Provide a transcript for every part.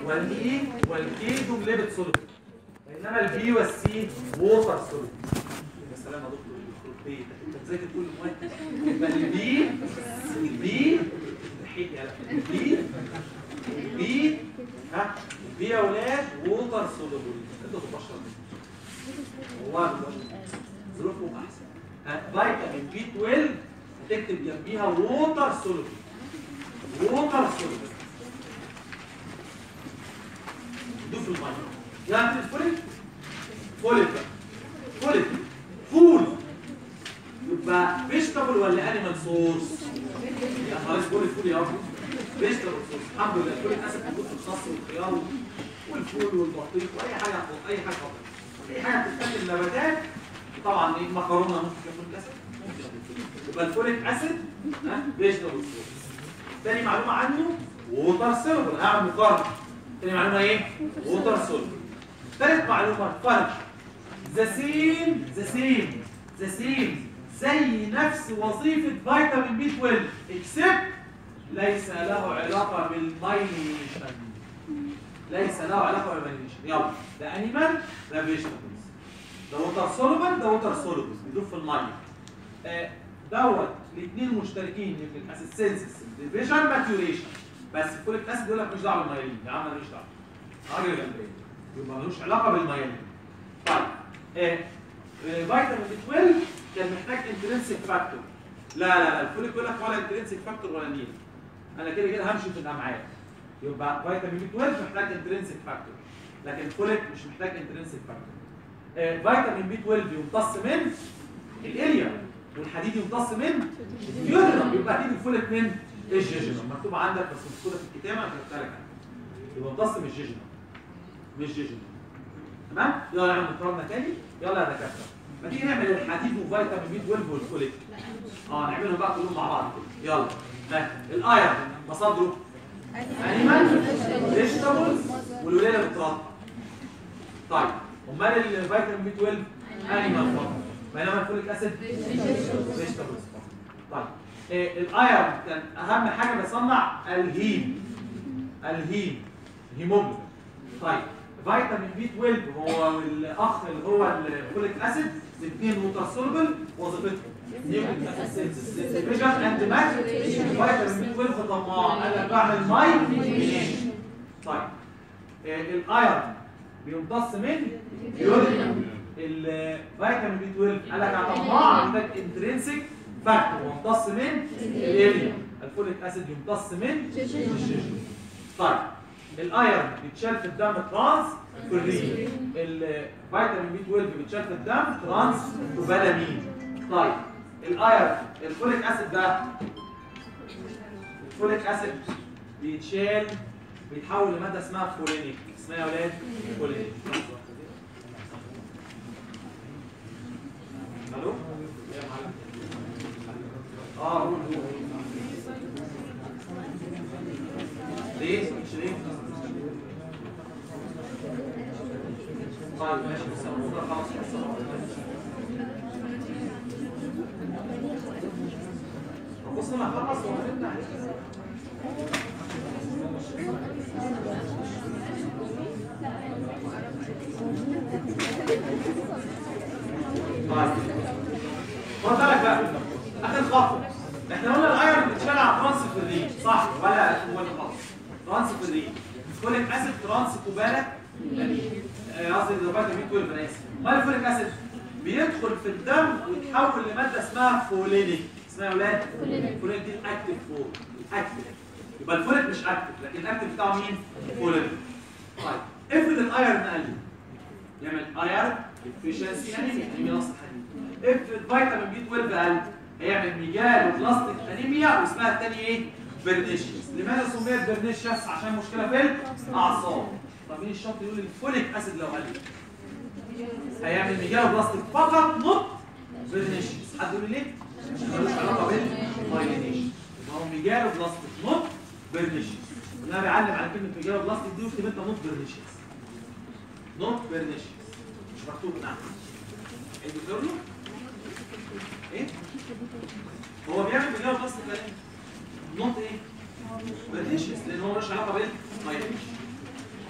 والاي والكي دول ليبت سوليد بينما البي والسي ووتر سوليد يا سلام يا دكتور يخرب بيتك انت بتذاكر كل المواد يبقى البي البي الحيط يا البي البي ها البي يا اولاد ووتر سوليد انتوا تبشروا والله ظروفهم احسن ها فيتامين بي 12 هتكتب جنبيها ووتر سوليد ووتر سوليد دوف الميه يعني الفوليك فوليك بقى فوليك فول يبقى فيجيتابل ولا انيمال سورس؟ يا خلاص فول الفول يا ابني فيجيتابل سورس الحمد لله الفوليك اسيد موجود في الخس والخيار والفول والبطيخ واي حاجه اي حاجه خطر اي حاجه بتتاكل النباتات طبعا ايه مكرونه ممكن فيها فوليك اسيد يبقى الفوليك اسيد ها فيجيتابل سورس تاني معلومه عنه ووتر سيرفر هعمل مقارنه تاني معلومه ايه؟ ووتر سيرفر تالت معلومه فرق ذا سيم ذا سيم ذا سيم زي نفس وظيفه فيتامين بي 12 اكسبت ليس له علاقه بالمايلينيشن ليس له علاقه بالمايلينيشن يلا ده انيمال ده فيجيتابلز ده ووتر سولوبل ده ووتر سولوبل بيدوب في الميه آه، دوت الاثنين مشتركين في الاسيسنسس ديفيجن ماتيوريشن بس الفوليك اسيد يقول لك مش دعوه بالمايلين يا عم ماليش دعوه راجل غلبان يبقى ملوش علاقه بالمايلين طيب آه، آه، فيتامين بي 12 كان محتاج انترنسيك فاكتور لا لا لا الفوليك يقول لك ولا انترنسيك فاكتور ولا نيل انا كده كده همشي في الامعاء يبقى فيتامين بي 12 محتاج انترنسيك فاكتور لكن الفوليك مش محتاج انترنسيك فاكتور آه، فيتامين بي 12 يمتص من الاليا والحديد يمتص من اليورينم يبقى اكيد الفوليك من الجيجينم مكتوب عندك بس مكتوبه في الكتابه انا كتبتها لك يبقى يمتص من الجيجينم مش جيجينم تمام يلا نعمل مقارنه تاني يلا يا دكاتره ما تيجي نعمل الحديد وفيتامين بي 12 والفوليك اه نعملهم بقى كلهم مع بعض كده يلا ها الايرون مصادره انيمال فيجيتابلز والولايه بالتراب طيب امال الفيتامين بي 12 انيمال فقط بينما الفوليك اسيد فيجيتابلز طيب إيه الايرون كان اهم حاجه بيصنع الهيم الهيم هيموجلوبين طيب فيتامين بي 12 هو الاخ اللي هو الفوليك اسيد الاثنين متصلبل وظيفتهم نيوكليك اسيد سينثيز اند مات فيتامين بي 12 طماع انا بعمل مايلينيشن طيب إيه الايرون بيمتص من يورين الفيتامين بي 12 قال لك على طماع محتاج انترنسيك فاكتور ويمتص من الاليوم الفوليك اسيد يمتص من الشيشن طيب الايرون بيتشال في الدم ترانس كورين الفيتامين بي 12 بيتشال في الدم ترانس كوبالامين طيب الايرون الفوليك اسيد ده الفوليك اسيد بيتشال بيتحول لماده اسمها فولينيك اسمها يا اولاد فولينيك الو يا معلم اه قول قول ليه مش ليه طيب ماشي بس الموضوع خلاص بص انا هخلص وهنبدا عليك طيب خد بالك بقى اخر خطوه احنا قلنا الايرون بتشتغل على ترانسفيرين صح ولا هو اللي خالص ترانسفيرين فوليك اسيد ترانس كوبالا قصدي فيتامين 12 انا اسف امال الفوليك اسيد بيدخل في الدم ويتحول لماده اسمها فولينيك اسمها يا اولاد فولينيك دي الاكتيف فور الاكتيف يبقى الفوليك مش اكتيف لكن الاكتيف بتاعه مين؟ فولينيك طيب افرض الايرون قل يعمل ايرون افشنسي انيميا انيميا نقص الحديد افرض فيتامين بي 12 قل هيعمل ميجال وبلاستيك انيميا واسمها الثانيه ايه؟ برنيشيوس لماذا سميت برنيشيوس عشان مشكله في الاعصاب طب مين الشرط يقول الفوليك اسيد لو قل هيعمل ميجال وبلاستيك فقط نوت برنيشيوس حد يقول لي ليه؟ ملوش علاقه بالمايلينيشن ما هو ميجال وبلاستيك نوت برنيشيوس انا بعلم على كلمه ميجال وبلاستيك دي واكتب انت نوت برنيشيوس نوت برنيشيوس مش مكتوب نعم الدكتور له ايه هو بيعمل ميجال وبلاستيك ليه نوت ايه برنيشيوس لان هو ملوش علاقه بالمايلينيشن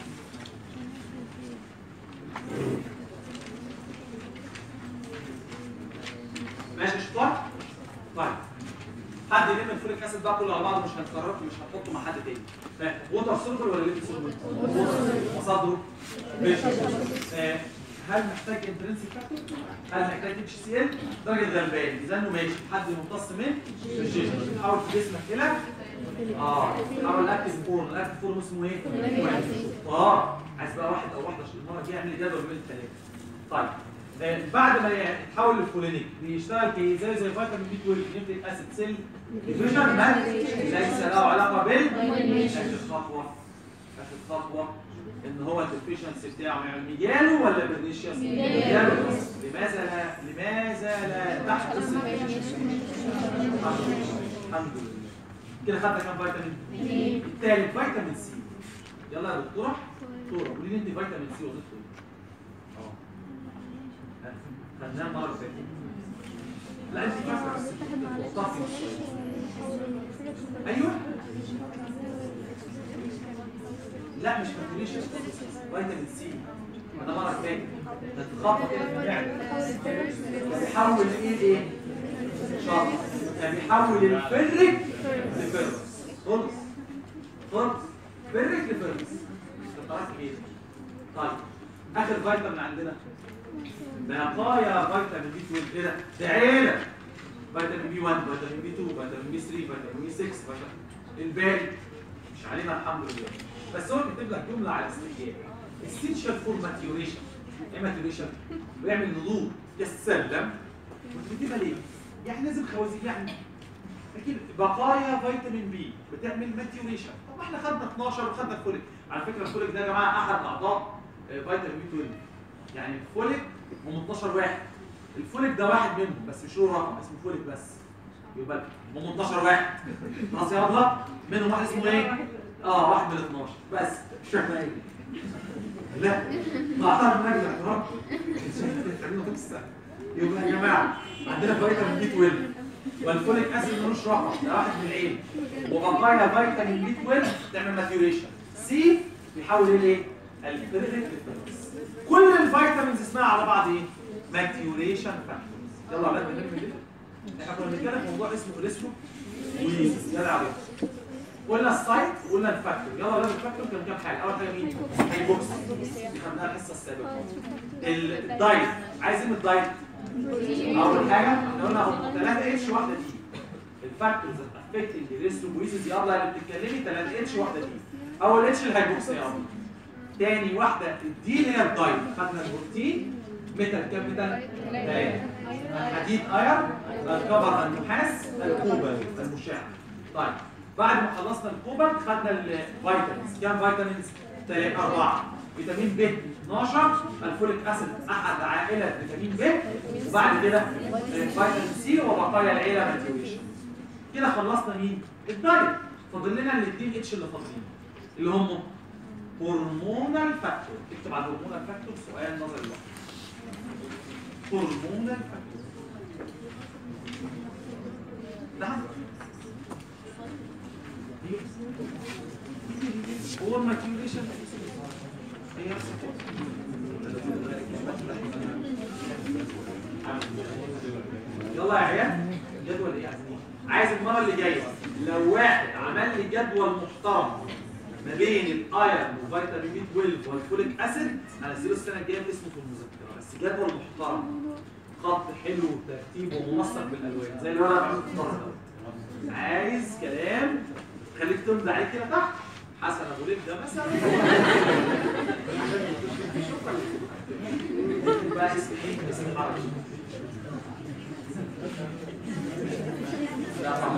الفوليك اسيد بقى كله على بعضه مش هنكرره مش هنحطه مع حد تاني ووتر سولفر ولا ليبيد سولفر؟ مصادره ماشي آه، هل محتاج انترنسيك فاكتور؟ هل محتاج اتش سي ال؟ درجه غلبان اذا انه ماشي حد ممتص من الجسم حاول في جسمك كده اه حاول الاكتف فورم الاكتف فورم اسمه ايه؟ واحد. اه عايز بقى واحد او واحده عشان المره الجايه اعمل لي جدول بين الثلاثه طيب آه، بعد ما يتحول للفولينيك بيشتغل في زي زي فيتامين بي 12 نيوكليك اسيد سيل ديفيجن ما ليس له علاقه بال اخر خطوه اخر خطوه ان هو الديفيشنسي بتاعه يعني جاله ولا برنيشيوس؟ جاله بس لماذا لا لماذا لا تحدث الديفيشنسي؟ الحمد لله الحمد لله كده خدنا كام فيتامين؟ الثالث فيتامين سي يلا يا دكتوره دكتوره قولي لي انت فيتامين سي وظيفته ايه؟ اه خدناه المره اللي فاتت لا انت فاكره بس وضحتي ايوه لا مش فاكريش فيتامين سي ما ده مره فاتت تتخبط كده في المعده بيحول ايه لايه؟ شاطر يعني بيحول الفرك لفرس خلص خلص فرك لفرس تعرف ايه؟ طيب اخر فيتامين عندنا بقايا فيتامين بي 12 ايه ده؟ ده عيله فيتامين بي 1 فيتامين بي 2 فيتامين بي 3 فيتامين بي 6 فيتامين الباقي مش علينا الحمد لله بس هو كاتب لك جمله على استحياء essential for maturation ايه maturation؟ بيعمل نضوج يتسلم وتكتبها ليه؟ يعني لازم خوازيق يعني اكيد بقايا فيتامين بي بتعمل ماتيوريشن طب احنا خدنا 12 وخدنا الفوليك على فكره الفوليك ده يا جماعه احد اعضاء آه، فيتامين بي 12 يعني الفوليك هم 12 واحد الفوليك ده واحد منهم بس مش له رقم اسمه فوليك بس يبقى هم 12 واحد خلاص يا ابله منهم واحد اسمه ايه؟ اه واحد من ال 12 بس مش احنا ايه لا بعتها من اجل احترام يبقى يا جماعه عندنا فيتامين بي 12 والفوليك اسيد ملوش رقم ده واحد من العين وبقايا فيتامين بي 12 تعمل ماتيوريشن سي بيحول ايه لايه؟ الفيريك للفيرس كل الفيتامينز اسمها على بعض ايه؟ ماتيوريشن فاكتورز يلا يا ولاد بنرمي كده احنا كنا بنتكلم في موضوع اسمه الاسمه ويزيس يلا عليه قلنا السايت وقلنا الفاكتور يلا يا ولاد الفاكتور كان كام حاجه اول حاجه مين؟ البوكس دي خدناها الحصه السابقه ال- الدايت عايز ايه من الدايت؟ اول حاجه احنا قلنا هم 3 اتش واحده دي الفاكتورز افكتنج الريستروبويسيس يلا اللي بتتكلمي 3 اتش واحده دي اول اتش الهيدروكسي يلا تاني واحده الدي اللي هي الدايت خدنا البروتين ميتال كام ميتال؟ ثلاثه حديد ايرون الكبر النحاس الكوبر المشع طيب بعد ما خلصنا الكوبر خدنا الفيتامينز كام فيتامينز؟ ثلاثة أربعة فيتامين ب 12 الفوليك اسيد احد عائله فيتامين ب وبعد كده فيتامين سي وبقايا العيله ماتيوريشن كده خلصنا مين؟ الدايت فاضل لنا الاثنين اتش اللي فاضلين اللي هم هرمونال فاكتور اكتب على الهرمونال فاكتور سؤال نظري لوحده هرمونال فاكتور نعم هو الماتيوريشن هي نفس يلا يا عيال جدول ايه عايزين عايز المره اللي جايه لو واحد عمل لي جدول محترم ما بين الايرون وفيتامين بي 12 والفوليك اسيد هنزله السنه الجايه باسمه في المذكره بس جدول محترم خط حلو وترتيب ومنسق بالالوان زي اللي انا بعمله في المره دي. عايز كلام خليك تمضي عليه كده تحت حسن ابو ليل ده مثلا بقى اسم ايه؟ اسم الحركه لا طبعا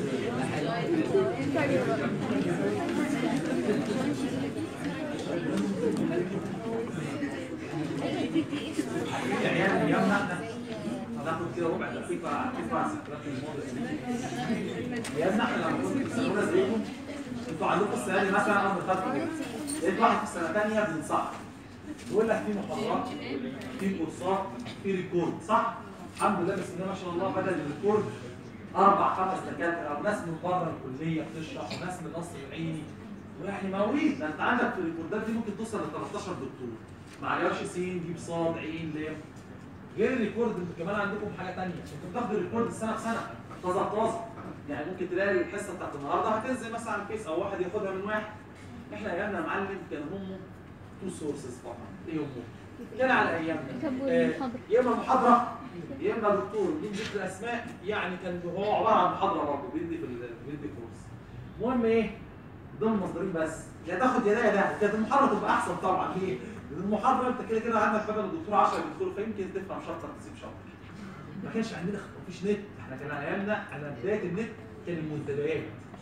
العيال ايامنا احنا هناخد كده ربع دقيقه تسمع ذكريات الماضي ايامنا احنا لما كنا في سنه اولى زيكم انتوا عندكم السنه دي مثلا اول ما دخلتوا لقيت واحد في السنه ثانيه بينصح يقول لك في محاضرات في كورسات في ريكورد صح؟ الحمد لله بسم الله ما شاء الله بدل الريكورد اربع خمس دكاتره وناس من بره الكليه بتشرح وناس من القصر العيني ويعني مواريث ده انت عندك في الريكوردات دي ممكن توصل ل 13 دكتور ما عيارش سين دي بصاد عين لام غير الريكورد انتوا كمان عندكم حاجه ثانيه انتوا بتاخدوا الريكورد السنه بسنه طازه طازه يعني ممكن تلاقي الحصه بتاعت النهارده هتنزل مثلا على الفيس او واحد ياخدها من واحد احنا ايامنا يا معلم كان همه تو سورسز فقط ايه همه؟ كان على ايامنا كتبوا آه، المحاضرة. يا اما محاضره يا اما دكتور بيدي ذكر اسماء يعني كان هو عباره عن محاضره برضه بيدي في ال- بيدي كورس المهم ايه ضمن المصدرين بس يا تاخد يا ده يا ده كانت المحاضره تبقى احسن طبعا ليه؟ لان المحاضره انت كده كده عندك بدل الدكتور 10 بيدخلوا فيمكن تفهم شابتر تسيب شابتر ما كانش عندنا مفيش نت احنا كان ايامنا على بدايه النت كان المنتديات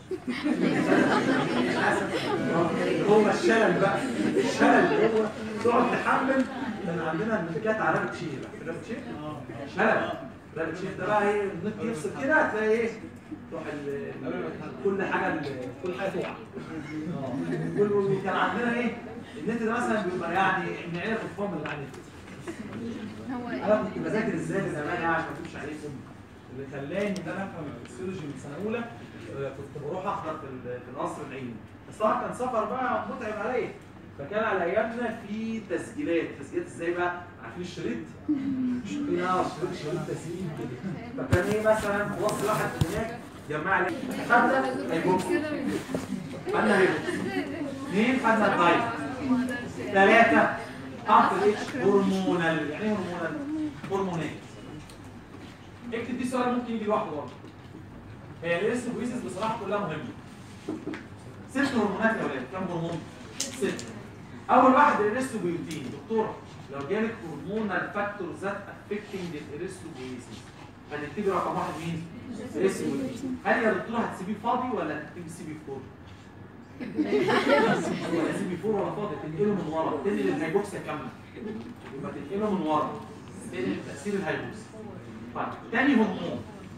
هو الشلل بقى الشلل اللي هو تقعد تحمل كان عندنا الملكات على رابط شير رابط شير شلل رابط شير ده بقى ايه النت يفصل كده هتلاقي ايه تروح ال- كل حاجه ال- كل حاجه تقع اه كل- وكان عندنا ايه النت ده مثلا بيبقى يعني من عيله الفم اللي على النت هو انا كنت بذاكر ازاي من زمان يعني عشان ما اكذبش عليكم اللي خلاني ان انا افهم الفسيولوجي من سنه اولى آه، كنت بروح احضر في ال- في القصر العيني بس طبعا كان سفر بقى متعب عليا فكان على ايامنا في تسجيلات تسجيلات ازاي بقى عارفين الشريط في اه شريط شريط تسجيل كده فكان ايه مثلا وصل واحد هناك جمع لي خدنا هيبوكس خدنا هيبوكس اثنين خدنا الدايت ثلاثة حرف الاتش هرمونال يعني ايه هرمونال؟ هرمونات اكتب دي سؤال ممكن يجي لوحده برضه هي الاستروبيسيس بصراحة كلها مهمة ست هرمونات يا ولاد كام هرمون؟ ست أول واحد الاريثروبيوتين دكتورة لو جالك هرمونال فاكتور ذات افكتنج الاريثروبيسيس هتكتبي رقم واحد مين؟ الاريثروبيوتين هل يا دكتورة هتسيبيه فاضي ولا هتكتبي سي بي 4؟ ولا سي بي 4 ولا فاضي تنقله من ورا تنقل الهيبوكسيا كامله يبقى تنقله من ورا تنقل تاثير الهيبوكسيا طيب تاني هرمون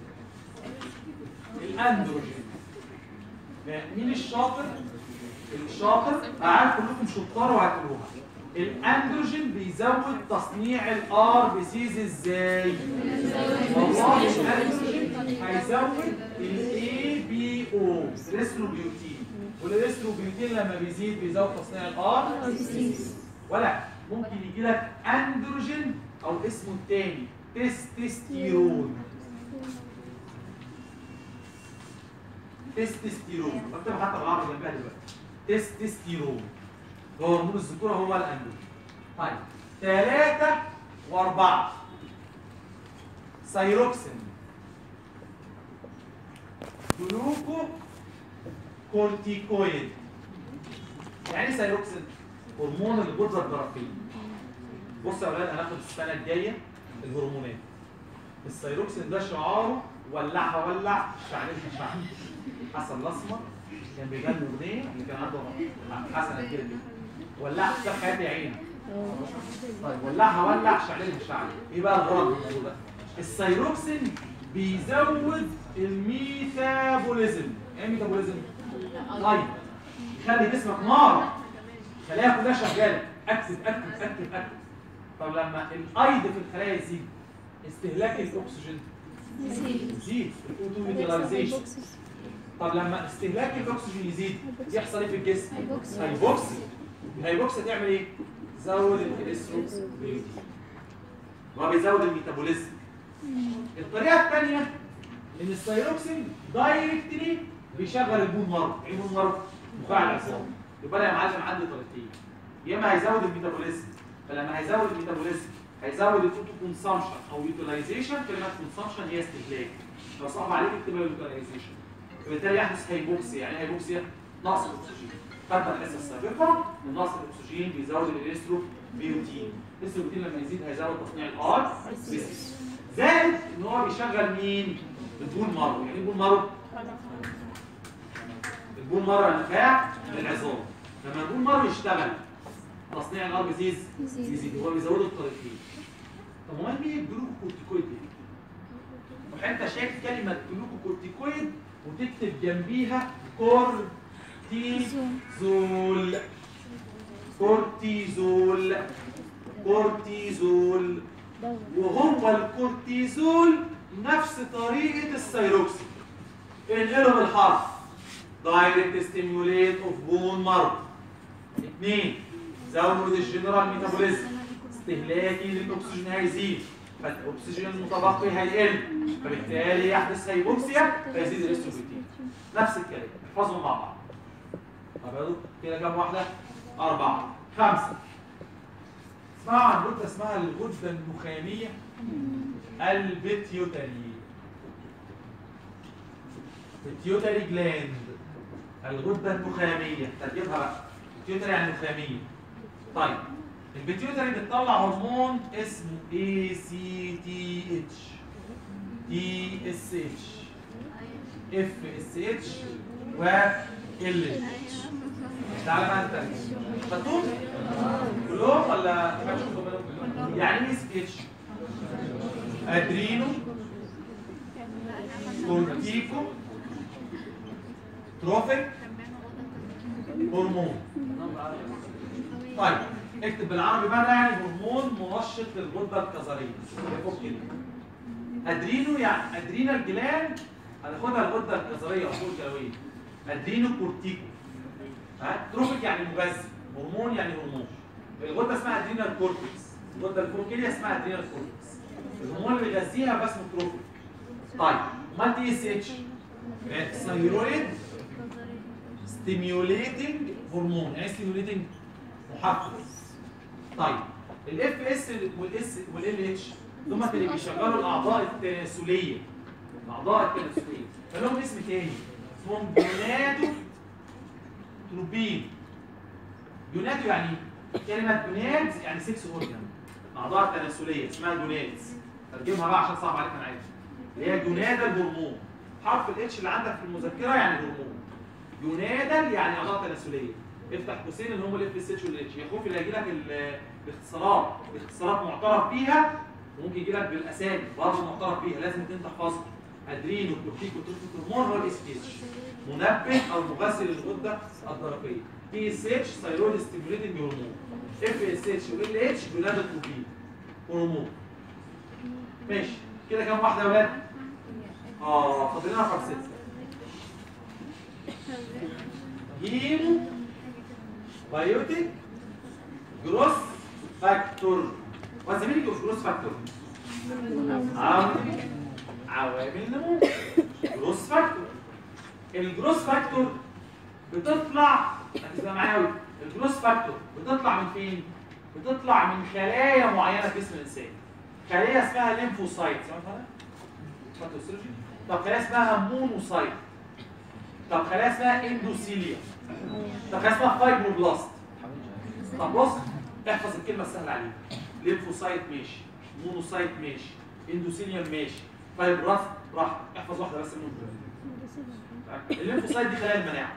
الاندروجين مين الشاطر؟ الشاطر عارف كلكم شطار وهتقولوها الاندروجين بيزود تصنيع الار بي سيز ازاي؟ والله الاندروجين هيزود الاي بي او الريستروبيوتين والريستروبيوتين لما بيزيد بيزود تصنيع الار ولا ممكن يجي لك اندروجين او اسمه الثاني تستوستيرون تستوستيرون بكتبها حتى بالعربي جنبها دلوقتي تستوستيرون هو هرمون الذكوره هو الاندروجين طيب ثلاثة وأربعة سايروكسين جلوكو كورتيكويد يعني ايه سايروكسين هرمون الغدة الدرقية بص يا اولاد هناخد السنة الجاية الهرمونات السايروكسين ده شعاره ولعها ولع شعلها شعل حسن الاسمر كان بيغني اغنيه اللي كان عنده حسن الكلمه ولعت كتاب حياتي يا عيني طيب ولعها ولع شعلها شعل ايه بقى الغرض من الموضوع ده السايروكسين بيزود الميتابوليزم ايه الميتابوليزم طيب يخلي جسمك نار خلايا كلها شغاله اكتب اكتب اكتب اكتب طب لما الايض في الخلايا يزيد استهلاك الاكسجين يزيد الاوتو يوتيلايزيشن طب لما استهلاك الاكسجين يزيد يحصل ايه في الجسم؟ هيبوكسي. هيبوكسي الهيبوكسي تعمل ايه؟ تزود الكوليسترول هو بيزود الميتابوليزم الطريقه الثانيه ان الثايروكسين دايركتلي بيشغل البون مارو ايه البون مارو؟ نخاع العصام يبقى انا يا معلم عندي طريقتين يا اما هيزود الميتابوليزم فلما هيزود الميتابوليزم هيزود الاوتو كونسامشن او يوتيلايزيشن كلمه كونسامشن هي استهلاك لو صعب عليك اكتبها يوتيلايزيشن وبالتالي يحدث هيبوكسيا يعني ايه هيبوكسيا نقص الاكسجين خدنا الحصه السابقه ان نقص الاكسجين بيزود الاليسترو بيوتين الاليستروبيوتين لما يزيد هيزود تصنيع الار زائد ان هو بيشغل مين البون مارو يعني ايه البون مارو البون مارو النخاع للعظام لما البون مارو يشتغل تصنيع الار بيزيد يزيد. يزيد هو بيزوده الطريقين طب امال مين الجلوكوكورتيكويد دي وانت شايف كلمه جلوكوكورتيكويد وتكتب جنبيها كورتيزول كورتيزول كورتيزول وهو الكورتيزول نفس طريقه السيروكسين انقله بالحرف دايركت ستيموليت اوف بون مارو اثنين زود الجنرال ميتابوليزم استهلاكي للاكسجين هيزيد فالاكسجين المتبقي هيقل فبالتالي يحدث هيبوكسيا فيزيد الاستروبيتين نفس الكلام احفظهم مع بعض طب يا دكتور كده كام واحده اربعه خمسه اسمعوا عن غده اسمها الغده النخاميه البيتيوتري بيتيوتري جلاند الغده النخاميه ترجمها بقى بيتيوتري يعني نخاميه طيب البيتيوتري بتطلع هرمون اسمه اي سي تي اتش تي اس اتش اف اس اتش و ال اتش تعالى بقى انت خدتهم كلهم ولا ما تشوفوا بالهم؟ يعني ايه اس اتش ادرينو كورتيكو تروفيك هرمون طيب اكتب بالعربي بقى ده يعني هرمون منشط للغده الكظريه فوق كده ادرينو يعني ادرينال جلاند هناخدها الغده الكظريه اصول كلويه ادرينو كورتيكو ها تروفيك يعني مغذي هرمون يعني هرمون الغده اسمها ادرينال كورتكس الغده الفوقيه اسمها ادرينال كورتكس الهرمون اللي بيغذيها بقى اسمه تروفيك طيب امال دي اس اتش ثايرويد ستيميوليتنج هرمون يعني ستيميوليتنج محفز طيب الاف اس والاس والال اتش هم اللي بيشغلوا الاعضاء التناسليه الاعضاء التناسليه فلهم اسم تاني اسمهم جونادو تروبين جونادو يعني إيه؟ كلمه جونادز يعني 6 اورجان الاعضاء التناسليه اسمها جونادز ترجمها بقى عشان صعب عليك انا عارف اللي هي جونادا الهرمون حرف الاتش اللي عندك في المذكره يعني هرمون جونادال يعني اعضاء تناسليه افتح قوسين اللي هم الاف اس اتش والاتش يا خوفي اللي هيجي لك ال- الاختصارات الاختصارات معترف بيها وممكن يجي لك بالاسامي برضه معترف بيها لازم انت تحفظها ادرينو كورتيكو تروفيك هرمون هو الاس اتش منبه او مغذي للغده الدرقيه تي اس اتش ثايرويد ستيموليتنج هرمون اف اس اتش وال اتش جونادا تروبين هرمون ماشي كده كام واحده يا ولاد؟ اه فاضل لنا رقم سته هيمو بايوتيك جروس فاكتور وزميلي اوف جروس فاكتور عوامل عوامل نمو جروس فاكتور الجروس فاكتور بتطلع هتبقى معايا قوي الجروس فاكتور بتطلع من فين؟ بتطلع من خلايا معينه في جسم الانسان خليه اسمها ليمفوسايت سمعت عنها؟ فاتوسيرجي طب خليه اسمها مونوسايت طب خليه اسمها اندوثيليا طب خليه اسمها فايبروبلاست طب بص احفظ الكلمه السهله عليك ليمفوسايت ماشي مونوسايت ماشي اندوثيليوم ماشي فايبروبلاست راح احفظ واحده بس منهم الليمفوسايت دي خلايا المناعه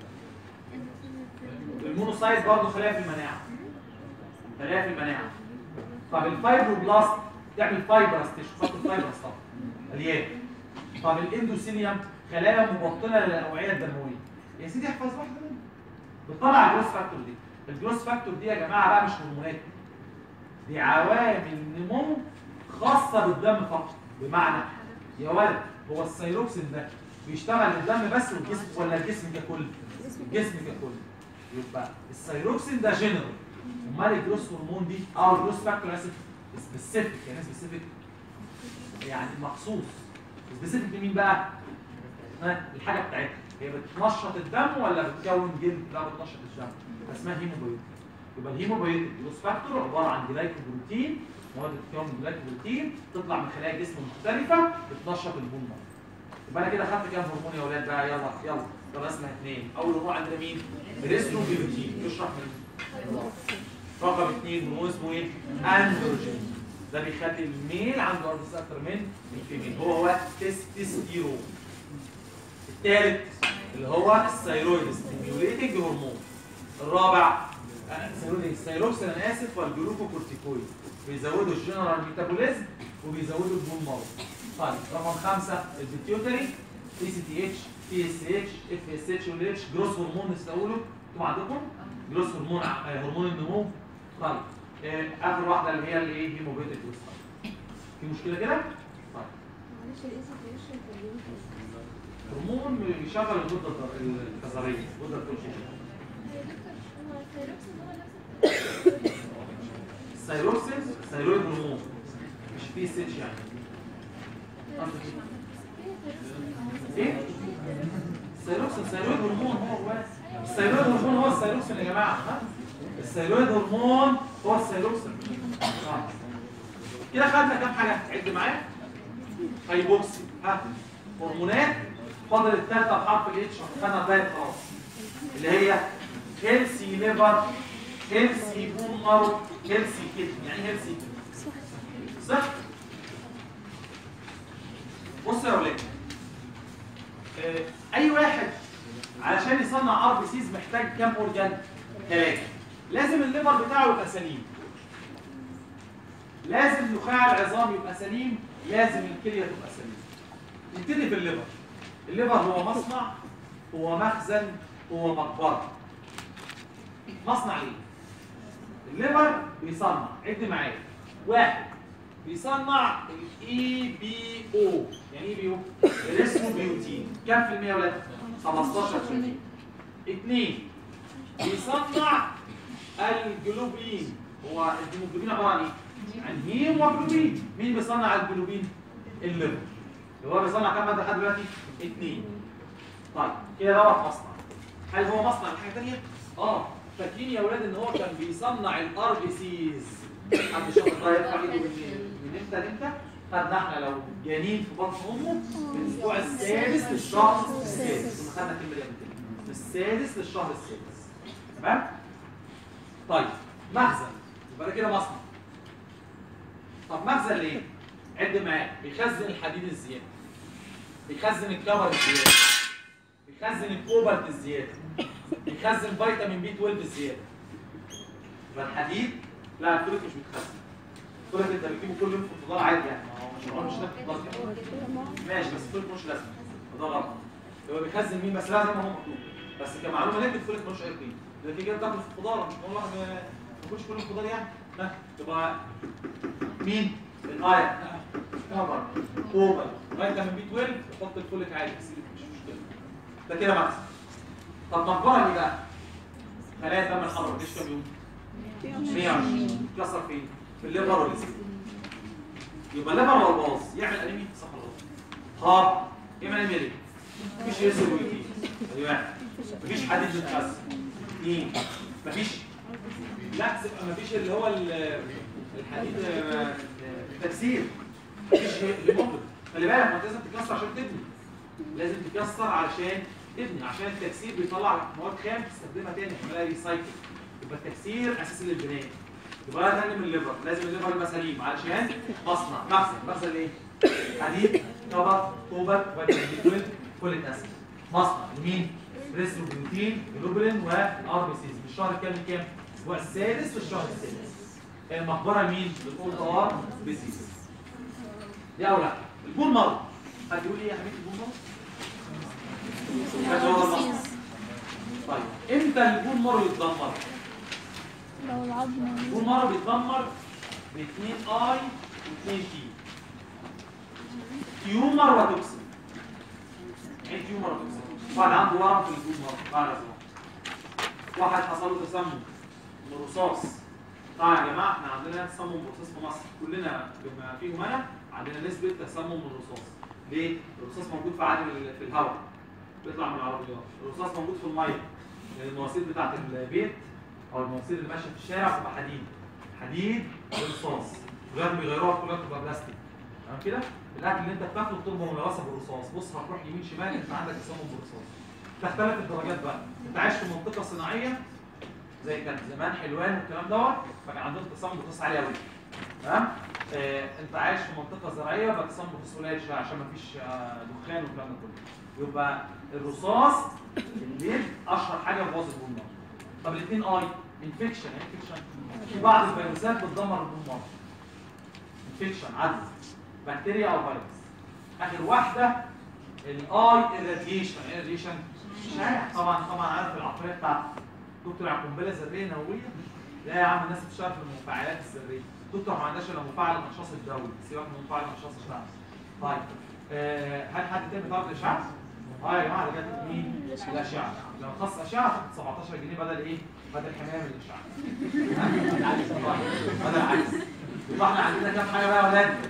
المونوسايت برضه خلايا في المناعه خلايا في المناعه طب الفايبروبلاست تعمل فايبرس تيشو خط الفايبرس طبعا الياف طب الاندوثيليوم خلايا مبطنه للاوعيه الدمويه يا سيدي احفظ واحده منهم بتطلع الجروس فاكتور دي الجروس فاكتور دي يا جماعه بقى مش هرمونات دي عوامل نمو خاصه بالدم فقط بمعنى يا ولد هو السيروكسين ده بيشتغل الدم بس والجسم ولا الجسم ككل الجسم ككل يبقى السيروكسين ده جنرال امال الجروس هرمون دي اه الجروس فاكتور اسف سبيسيفيك يعني سبيسيفيك يعني مخصوص سبيسيفيك لمين بقى؟ ها الحاجه بتاعتها هي بتنشط الدم ولا بتكون جلد؟ لا بتنشط الدم اسمها هيموبايوتيك يبقى الهيموبايوتيك جروس فاكتور عباره عن جلايكوبروتين مواد بتتكون من جلايكوبروتين تطلع من خلايا الجسم مختلفه بتنشط البون يبقى انا كده خدت كام هرمون يا اولاد بقى يلا يلا طب اسمها اثنين اول هرمون عندنا مين؟ الريستروبيوتين اشرح من رقم اثنين هرمون اسمه ايه؟ اندروجين ده بيخلي الميل عنده ارض اكتر من الفيميل هو هو تستوستيرون الثالث اللي هو الثايرويد ستيميوليتنج هرمون الرابع آه، الثايرويد الثايروكسين انا اسف والجلوكوكورتيكويد بيزودوا الجنرال ميتابوليزم وبيزودوا البون مارو طيب رقم خمسه البيتيوتري تي سي تي اتش تي اس اتش اف اس اتش وال اتش جروس هرمون نستقوله انتوا عندكم جروس هرمون ع- آه، هرمون النمو طيب آه، اخر واحده اللي هي الايه هيموبيتيك في مشكله كده؟ طيب معلش الاي سي تي اتش هرمون بيشغل الغده الدر- الكظريه الغده الترشيحيه الثايروكسين الثايرويد هرمون مش في اس اتش يعني قصدك ايه؟ ايه؟ الثيروكسين الثيرويد هرمون هو هو الثيرويد هرمون هو الثيروكسين يا جماعه ها؟ الثيرويد هرمون هو الثيروكسين آه. كده خدنا كام حاجه عد معايا هايبوكسي ها هرمونات فاضل الثالثه بحرف الاتش خدنا الدايت خلاص اللي هي هيلسي ليفر هيلسي بون مارو هيلسي كدني يعني هيلسي صح بص يا ولاد آه، اي واحد علشان يصنع ار بي سيز محتاج كام اورجان ثلاثه لازم الليفر بتاعه يبقى سليم لازم نخاع العظام يبقى سليم لازم الكليه تبقى سليمه نبتدي بالليفر الليفر هو مصنع هو مخزن هو مقبره مصنع ليه الليفر بيصنع عد معايا واحد بيصنع الاي بي او يعني ايه بي او الاسمه بيوتين كام في المية يا ولاد 15% اثنين بيصنع الجلوبين هو الهيموجلوبين عباره عن ايه عن هيموجلوبين مين بيصنع الجلوبين الليفر اللي هو بيصنع كام ماده لحد دلوقتي اثنين طيب كده دوت مصنع هل هو مصنع من حاجه ثانيه اه فاكرين يا اولاد ان هو كان بيصنع الار بي سيز حد شاطر بقى يرفع ايده من من امتى لامتى خدنا احنا لو جنين في بطن امه من الاسبوع السادس للشهر السادس كنا خدنا الكلمه دي قبل كده. من السادس للشهر السادس تمام طيب مخزن يبقى ده كده مصنع طب مخزن ليه عد معايا بيخزن الحديد الزياده بيخزن الكبر الزياده بيخزن الكوبالت الزياده بيخزن فيتامين بي 12 الزياده يبقى الحديد لا الفوليك مش بيتخزن الفوليك انت بتجيبه كل يوم في الخضار عادي يعني ما هو مش هنقول مش ناكل خضار كده. ماشي بس الفوليك مش لازم وده غلط هو بيخزن مين بس لا زي ما هو مكتوب بس كمعلومه ليك الفوليك ملوش اي قيمه اذا في كده بتاكل في الخضار مش بقول واحد ما ياكلش كل الخضار يعني ها تبقى مين الاير كفر كوبر فيتامين بي 12 تحط الفوليك عادي بس مش مشكله ده كده مخزن طب مقبره ايه بقى؟ خلايا الدم الحمراء مفيش كام يوم؟ 120 اتكسر فين؟ في الليفر والسكين يبقى الليفر لو باظ يعمل انيميا صح ولا غلط؟ هارت يعمل انيميا ليه؟ مفيش يسر ويجي ادي واحد مفيش حديد بيتخزن اثنين مفيش لا سيبقى مفيش اللي هو ال- الحديد آه، التكسير مفيش هيموجلوبين خلي بالك ما انت لازم تكسر عشان تبني لازم تكسر علشان تبني عشان التكسير بيطلع مواد خام تستخدمها تاني تعملها ريسايكل يبقى التكسير اساس للبناء يبقى انا اتعلم الليفر لازم الليفر يبقى سليم علشان مصنع مخزن مخزن ايه؟ حديد كبر كوبر فيتامين بي 12 فوليك اسيد مصنع لمين؟ ريستروبروتين جلوبولين وار بي سيز من الشهر كام لكام؟ هو السادس للشهر السادس المقبره لمين؟ للاولد ار بي سيز دي اول حاجه البون مرض حد يقول لي ايه يا حبيبي البون مرض؟ هذا هو المصنع طيب امتى البون مرض يتدمر؟ لو العظم البون مرض بيتدمر ب 2 اي و 2 تي تيومر وتوكسين ايه تيومر وتوكسين؟ واحد عنده ورم في البون مرض بعد اسبوع واحد حصل له تسمم من الرصاص طبعا يا جماعه احنا عندنا تسمم بالرصاص في مصر كلنا بما فيهم انا عندنا نسبه تسمم من الرصاص ليه؟ الرصاص موجود في عادي في الهواء بيطلع من العربيات الرصاص موجود في الميه لان المواسير بتاعت البيت او المواسير اللي ماشيه في الشارع بتبقى حديد حديد ورصاص دلوقتي بيغيروها كلها بتبقى بلاستيك تمام كده الاكل اللي انت بتاكله بتربه ملوثه بالرصاص بص هتروح يمين شمال انت عندك تسمم بالرصاص تختلف الدرجات بقى انت عايش في منطقه صناعيه زي كان زمان حلوان والكلام دوت فكان عندهم تسمم بالرصاص عالي قوي تمام آه انت عايش في منطقه زراعيه بقى تسمم بالرصاص قليل شويه عشان ما فيش آه دخان والكلام ده كله يبقى الرصاص الليد اشهر حاجه في بوظ البون طب الاثنين اي انفكشن انفكشن في بعض الفيروسات بتدمر البون مارو انفكشن عدوى بكتيريا او فيروس اخر واحده الاي الراديشن ايه الراديشن شائع طبعا طبعا عارف العقليه بتاعت دكتور على قنبله ذريه نوويه لا يا عم الناس بتشتغل في المفاعلات الذريه دكتور ما عندناش الا مفاعل الانشاص الدولي سيبك من مفاعل الانشاص الشعبي طيب آه هل حد تاني بيتعرض للاشعاع؟ اه يا جماعه ده جت مين؟ الاشعه لو خص اشعه تاخد 17 جنيه بدل ايه؟ بدل حمايه من الاشعه بدل عكس يبقى احنا عندنا كام حاجه بقى يا ولاد؟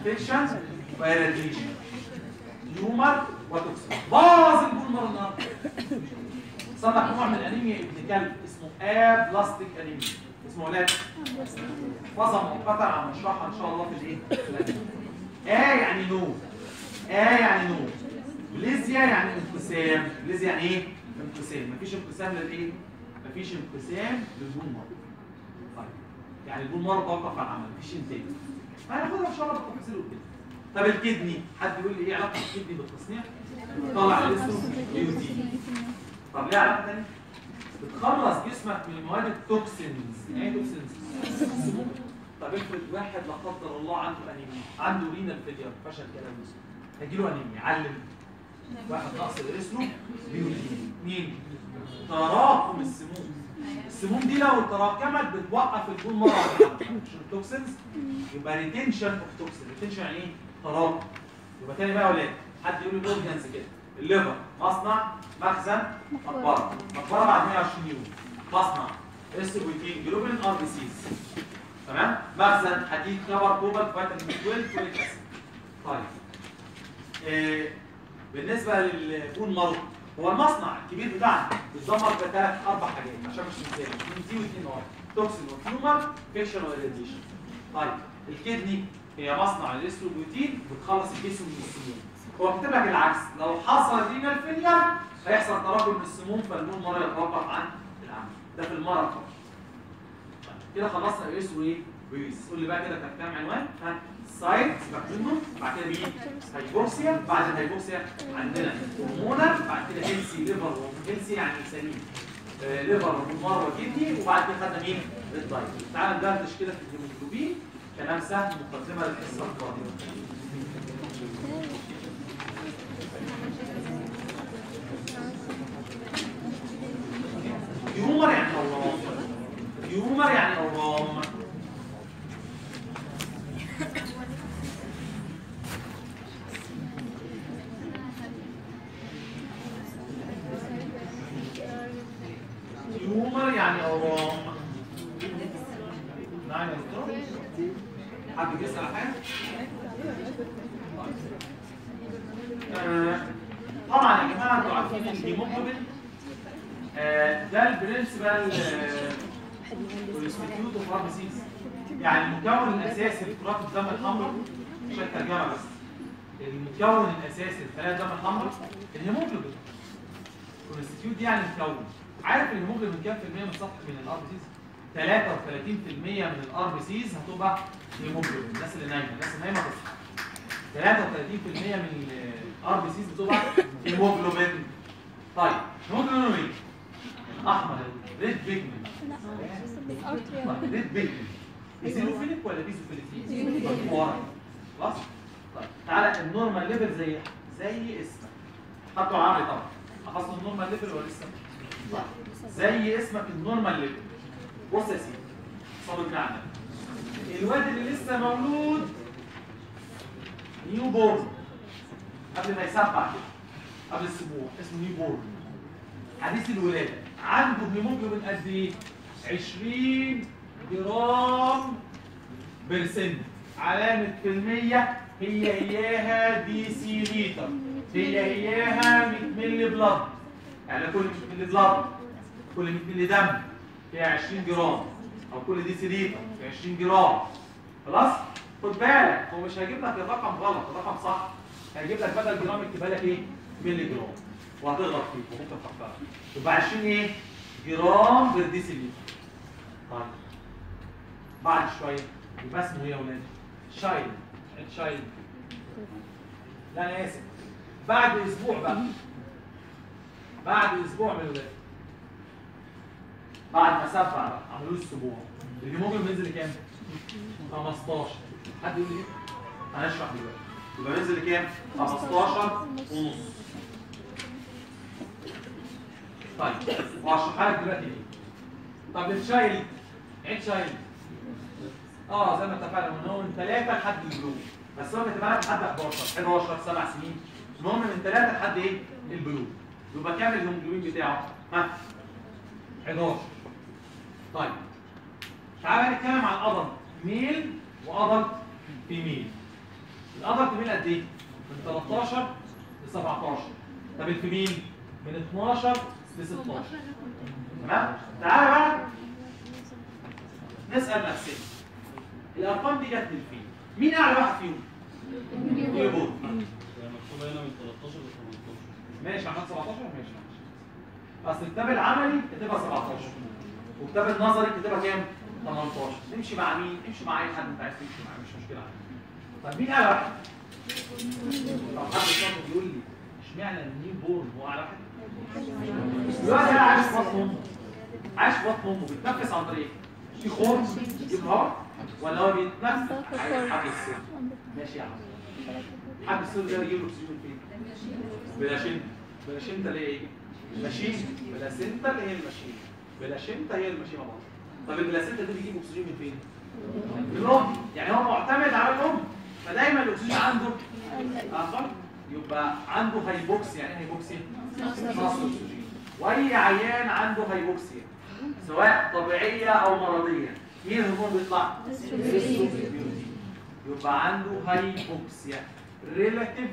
انفكشن وإيراديشن هيومر وتوكسين باظ البول مره النهارده صنع نوع من الانيميا ابن كلب اسمه ابلاستيك انيميا اسمه ولاد فصل مؤقتا عن نشرحها ان شاء الله في الايه؟ في الأنيميا. آ يعني نو آ يعني نو بليزيا يعني انقسام بليزيا يعني ايه؟ انقسام مفيش انقسام للايه؟ مفيش انقسام للبول مره طيب يعني البول مره توقف عن العمل مفيش انتاج هناخدها ان شاء الله بالتفاصيل وكده طب الكدني حد يقول لي ايه علاقه الكدني بالتصنيع؟ طلع اسمه بيوتين طب ليه علاقه ثانيه؟ بتخلص جسمك من المواد التوكسينز يعني ايه توكسينز؟ السموم طب افرض واحد لا قدر الله عنده انيميا عنده رينال فيلير فشل كلوي هيجيله انيميا علم واحد نقص الاسمه بيوتين مين؟ تراكم السموم السموم دي لو تراكمت بتوقف البول مره واحده عشان التوكسينز يبقى ريتنشن اوف توكسين ريتنشن يعني ايه؟ تراكم يبقى تاني بقى يا ولاد حد يقول لي اورجنز كده الليفر مصنع مخزن مقبره مقبره بعد 120 يوم مصنع استروبيتين جلوبين ار بي سيز تمام مخزن حديد كبر كوبالت فيتامين 12 فوليك اسيد طيب إيه بالنسبه للبون مرض هو المصنع الكبير بتاعنا بيتدمر بثلاث اربع حاجات عشان مش ننساها من دي واثنين ار توكسين وتيومر فيكشن وراديشن طيب الكدني هي مصنع الاستروبيوتين بتخلص الجسم من السموم هو كاتب لك العكس لو حصل رينال فيلير هيحصل تراكم من السموم فالبون مره يتوقف عن العمل ده في المرض فقط طيب، كده خلصنا ايس وايه ويس قول لي بقى كده كان كام عنوان ها سايت سيبك منه بعد كده مين هايبوكسيا بعد الهايبوكسيا عندنا هرمونال بعد كده هيلسي ليفر هيلسي يعني سليم آه، ليفر ومار وكدني وبعد كده خدنا مين الدايت تعال ندردش كده في الهيموجلوبين كلام سهل مقدمه للحصه القادمه هيومر يعني اورام هيومر يعني اورام هيومر يعني اورام نعم يا دكتور حد بيسأل على حاجه آه، طبعا يا جماعه انتوا عارفين الهيموجلوبين آه، ده البرنسبال والانستيتيوت اوف ار ديزيز يعني المكون الاساسي لكرات الدم الحمراء مش الترجمه بس المكون الاساسي لخلايا الدم الحمراء الهيموجلوبين والانستيتيوت دي يعني مكون عارف الهيموجلوبين كام في المية من سطح من الار بي سيز 33% من الار بي سيز هتبقى هيموجلوبين الناس اللي نايمه الناس اللي نايمه تصحى 33% من الار بي سيز بتبقى هيموجلوبين طيب هيموجلوبين لونه ايه؟ احمر ريد بيجمنت طيب ريد بيجمنت ايزينوفيليك ولا بيزوفيليك؟ مجموعه خلاص؟ طيب تعالى النورمال ليفل زي زي اسمك حطوا عامل طبعا حفظتوا النورمال ليفل ولا لسه؟ طيب. زي اسمك النورمال ليفل بص يا سيدي صابر معنا الواد اللي لسه مولود نيو بورن قبل ما يسبع كده قبل السبوع اسمه نيو بورن حديث الولاده عنده هيموجلوبين قد ايه 20 جرام برسنت علامه في المية هي هياها دي سي لتر هي هياها 100 مللي بلاد يعني كل 100 مللي بلاد كل 100 مللي دم فيها 20 جرام او كل دي سي لتر فيها 20 جرام خلاص خد بالك هو مش هيجيب لك الرقم غلط الرقم صح هيجيب لك بدل جرام يكتبها لك ايه مللي جرام وهتغلط فيه وممكن تختار يبقى 20 ايه جرام بير ديسي لتر طيب بعد شويه يبقى اسمه ايه يا ولاد شايلد شايلد لا انا اسف بعد اسبوع بقى بعد اسبوع من الولاده بعد ما سبع بقى عملوا له اسبوع الهيموجلوبين بينزل لكام 15 حد يقول لي ايه هنشرح دلوقتي يبقى بينزل لكام 15 ونص طيب وهشرحها لك دلوقتي ليه طب الشايلد عيد شايلد اه زي ما اتفقنا من هو من 3 لحد البلوغ بس هو كاتبها لك لحد 11 11 7 سنين المهم من 3 لحد ايه البلوغ يبقى كام الهيموجلوبين بتاعه ها 11 طيب تعالى نتكلم عن ادلت ميل وادلت فيميل الادلت ميل قد ايه؟ من 13 ل 17 طب الفيميل من 12 ل 16 تمام؟ تعالى بقى نسال نفسنا الارقام دي جت من فين؟ مين اعلى واحد فيهم؟ نيوبورن مكتوبة هنا من 13 ل 18 ماشي عملت 17 ماشي اصل الكتاب العملي كتبها 17 وكتاب النظري كتبها كام 18 نمشي مع مين نمشي مع اي حد انت عايز تمشي معاه مش مشكله عندي طب مين اعلى واحد طب حد شاطر بيقول لي اشمعنى النيو بورن هو اعلى واحد دلوقتي انا عايش في بطن امه عايش في بطن امه بيتنفس عن طريق إيه؟ في خرم في هواء ولا هو بيتنفس عايز حبل السر ماشي يا عم حبل السر ده يجيب له اكسجين فين بلاشنتا بلاشنتا اللي هي ايه؟ ماشين بلاسنتا اللي هي الماشين بلاشنتا هي الماشين مع بعض طب البلاسنتا دي بيجيب اكسجين من فين؟ من الام يعني هو معتمد على الام فدايما الاكسجين عنده اقل يبقى عنده هايبوكسيا يعني ايه هايبوكسيا؟ نقص اكسجين واي عيان عنده هايبوكسيا سواء طبيعيه او مرضيه مين الهرمون بيطلع؟ الاستروجين. يبقى عنده هايبوكسيا ريلاتيف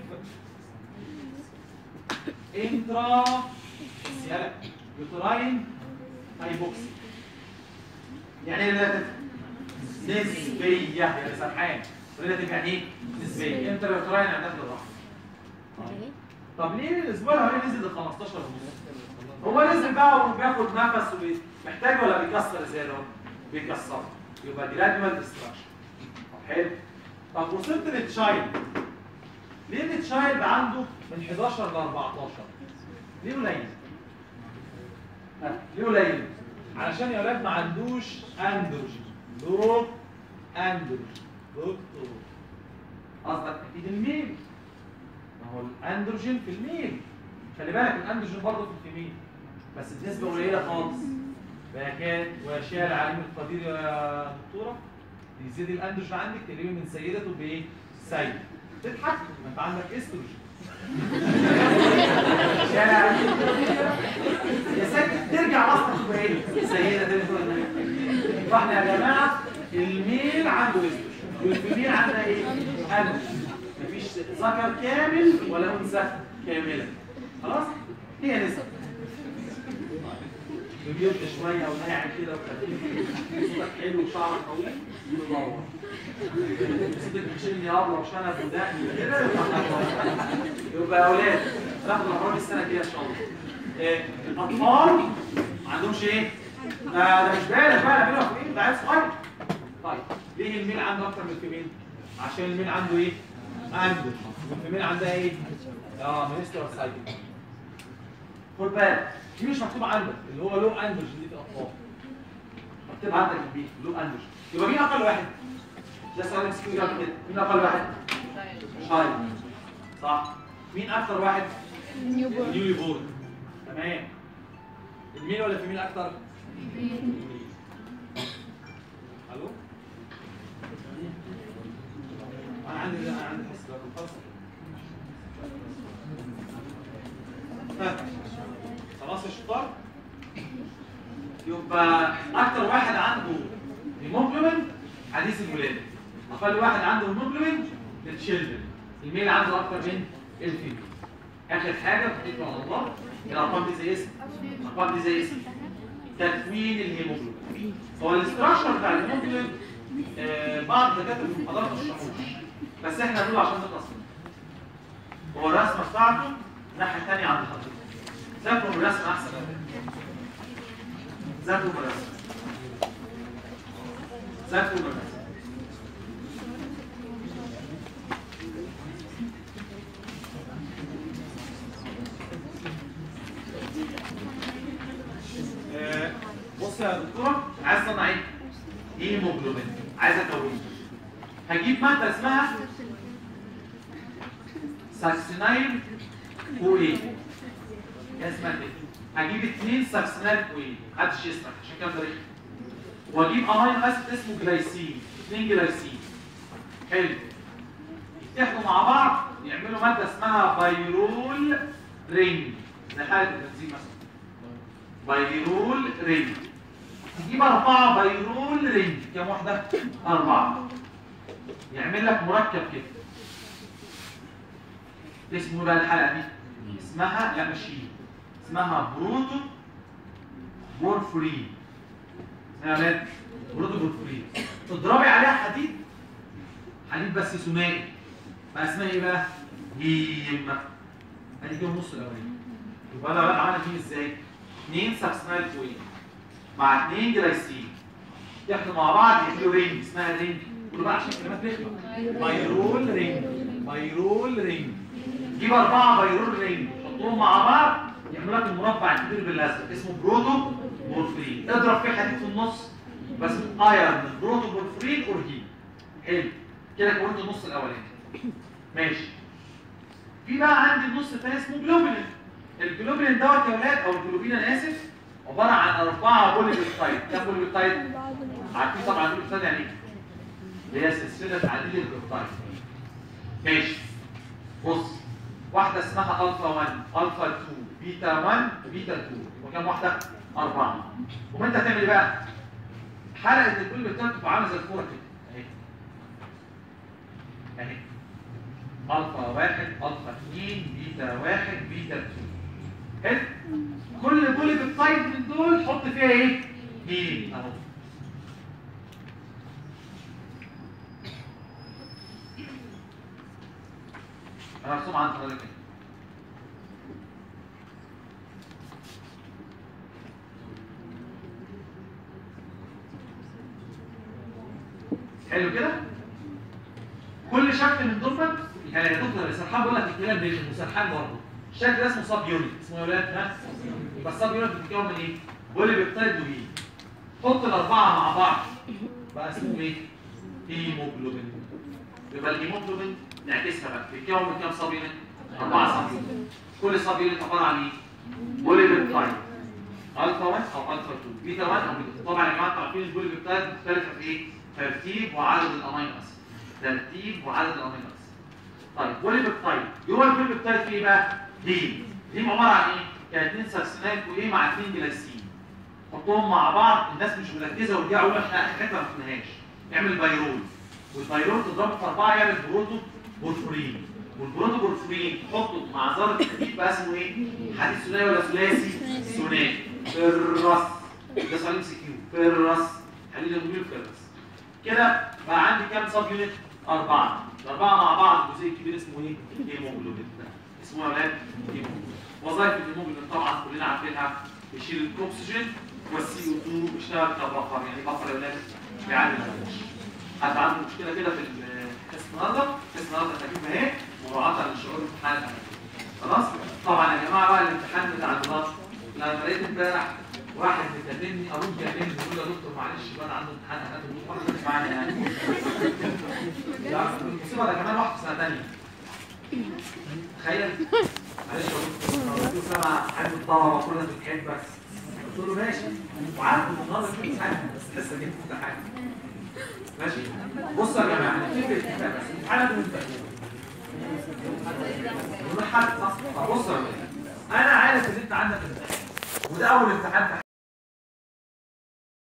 انترا سيالة يوتراين هايبوكسي يعني ايه ريلاتيف نسبية يا سرحان ريلاتيف يعني ايه نسبية انترا يوتراين يعني داخل الرحم طب ليه الاسبوع الاولاني نزل ل 15 ونص هو نزل بقى وبياخد نفس ومحتاج ولا بيكسر ازاي هو بيكسر يبقى جراديوال ديستراكشن طب حلو طب وصلت للتشايلد ليه التشايلد عنده من 11 ل 14 ليه قليل ها، ليه قليل علشان يا ولاد ما عندوش اندروجين لو اندروجين دكتور قصدك اكيد الميل ما هو الاندروجين في الميل خلي بالك الاندروجين برضه في الفيميل بس بنسبه قليله خالص فكان ويشاء العليم القدير يا دكتوره يزيد الاندروجين عندك تقلبي من سيدته بايه؟ سيد تضحك ما انت عندك استروجين يا العليم القدير يا سيد ترجع اصلا تبقى ايه؟ سيده تاني فاحنا يا جماعه الميل عنده استروجين والفيميل عندها ايه؟ اندروجين مفيش ذكر كامل ولا انثى كامله خلاص؟ هي نسب بيبيض شويه وناعم كده وخفيف صوتك حلو وشعرك طويل ينور صوتك بتشيلني ابله وشنب ودقن كده يبقى يا اولاد تاخدوا الامراض السنه الجايه ان شاء الله إيه، الاطفال ما عندهمش ايه؟ ده ده مش بالغ بقى لا بالغ في ايه؟ ده عيل صغير طيب ليه الميل عنده اكتر من الفيميل؟ عشان الميل عنده ايه؟ عنده والفيميل عندها ايه؟ اه منستر سايكل خد بالك دي مش مكتوب عندك اللي هو لو اندروجين دي في الاطفال مكتوب عندك في البيت لو اندروجين يبقى مين اقل واحد؟ ده سؤال ام سي كيو كده مين اقل واحد؟ شايل صح مين اكتر واحد؟ نيو بورن نيولي بورن تمام الميل ولا الفيميل اكتر؟ الو انا عندي انا عندي حس لكم خلاص ها. خلاص يا شطار يبقى اكتر واحد عنده هيموجلوبين حديث الولاده اقل واحد عنده هيموجلوبين للتشيلدرن الميل عنده اكتر من الفيميل اخر حاجه بتكتب على الله الارقام دي زي اسم الارقام دي زي اسم تكوين الهيموجلوبين هو الاستراكشر بتاع الهيموجلوبين آه بعض الدكاتره في المحاضرات ما شرحوش بس احنا هنقول عشان نخلص منه هو الرسمه بتاعته الناحيه الثانيه عند حضرتك ذاكروا من الرسمه احسن ذاكروا من الرسمه ذاكروا من الرسمه آه، بص يا دكتوره عايز اصنع ايه؟ هيموجلوبين عايز اكونه هجيب ماده اسمها ساكسينايل كوين اسمها كده هجيب اثنين ساكسينايل كوين محدش يسمع عشان كده ده رخم. واجيب امينو اسيد اسمه جلايسين اثنين جلايسين حلو يتحدوا مع بعض يعملوا ماده اسمها بايرول رينج زي حاله البنزين مثلا بايرول رينج تجيب أربعة بايرول رينج كم واحدة؟ أربعة يعمل لك مركب كده اسمه بقى الحلقه دي اسمها لا مش هي اسمها بروتو بورفرين اسمها يا ولاد بروتو بورفرين تضربي عليها حديد حديد بس ثنائي بقى اسمها ايه بقى؟ هيم ادي كده النص الاولاني يبقى انا بقى عملت دي ازاي؟ اثنين ساكسنايل كوين مع اثنين جلايسين ياخدوا مع بعض يعملوا رينج اسمها رينج قولوا بقى عشان كلمات رخمه بايرول رينج بايرول رينج جيب اربعه بايرول رينج حطهم مع بعض يعملوا لك المربع الكبير بالازرق اسمه بروتو بورفرين اضرب فيه حديد في النص بس ايرن بروتو بورفرين اور هيم حلو كده كونت النص الاولاني ماشي في بقى عندي النص الثاني اسمه جلوبولين الجلوبولين دوت يا ولاد او الجلوبين انا اسف عباره عن اربعه بوليبيبتايد كام بوليبيبتايد؟ عارفين طبعا البيبتايد يعني ايه؟ اللي هي سلسله عديد البيبتايد ماشي بص واحده اسمها الفا 1 الفا 2 بيتا 1 بيتا 2 يبقى كام واحده؟ اربعه وانت هتعمل ايه بقى؟ حلقه البوليبيبتايد تبقى عامله زي الكوره كده اهي اهي الفا واحد الفا اثنين بيتا واحد بيتا اثنين حلو كل بوليبيبتايد من دول حط فيها ايه؟ هيم اهو انا مرسوم عن حضرتك كده. حلو كده؟ كل شكل من دول يعني يا دكتور السرحان بقول لك الكلام ده مسرحان برضه الشكل ده اسمه سب يونت اسمه يا ولاد ها يبقى السب يونت بتتكون من ايه؟ بولي بيبتايد وهي حط الاربعه مع بعض بقى اسمه ايه؟ هيموجلوبين يبقى الهيموجلوبين نعكسها بقى بيتكون من كام سب يونت؟ اربعه سب يونت كل سب يونت عباره عن ايه؟ بولي بيبتايد الفا 1 او الفا 2 بيتا 1 او بيتا طبعا يا جماعه انتوا عارفين البولي بيبتايد مختلفه في ايه؟ ترتيب وعدد الامينو اسيد ترتيب وعدد الامينو اسيد طيب بوليبيبتايد جوه البوليبيبتايد في ايه بقى؟ هيم هيم عباره عن ايه؟ كان اثنين ساكسينات وايه مع اثنين جلايسين حطهم مع بعض الناس مش مركزه ودي اول احنا اخر حته ما فهمناهاش اعمل بايرول والبايرول تضربه في اربعه يعمل بروتو بورفورين والبروتو بورفورين تحطه مع ذره الحديد بقى اسمه ايه؟ حديد ثنائي ولا ثلاثي؟ ثنائي في الراس ده سؤال ام سي كيو في الراس حديد الموبيل في الراس كده بقى عندي كام سب يونت؟ أربعة الأربعة مع بعض الجزء الكبير اسمه إيه؟ هيموجلوبين اسمه يا ولاد هيموجلوبين وظائف الهيموجلوبين طبعا كلنا عارفينها بيشيل الأكسجين والسي او 2 بيشتغل كبفر يعني بفر يا ولاد بيعلي الهواء حد عنده مشكلة كده في الحصة النهارده؟ حصة النهارده خفيفة أهي مراعاة للشعور الامتحان الأمامي خلاص؟ طبعا يا جماعة بقى الامتحان بتاع النهارده لما لقيت امبارح واحد بيكلمني ابوك بيكلمني بيقول له يا دكتور معلش الواد عنده امتحان اناتومي واحد مش معانا يعني لا المصيبه ده كمان واحد في سنه ثانيه تخيل معلش يا دكتور قلت له سامع حد الطلبه كلنا بتحب بس قلت له ماشي وعارف ان النهارده في امتحان بس لسه جبت امتحان ماشي بصوا يا جماعه نتفق اتفاق بس الامتحان لازم نتفق حد صح طب بصوا يا جماعه انا عارف ان انت عندك امتحان وده اول امتحان في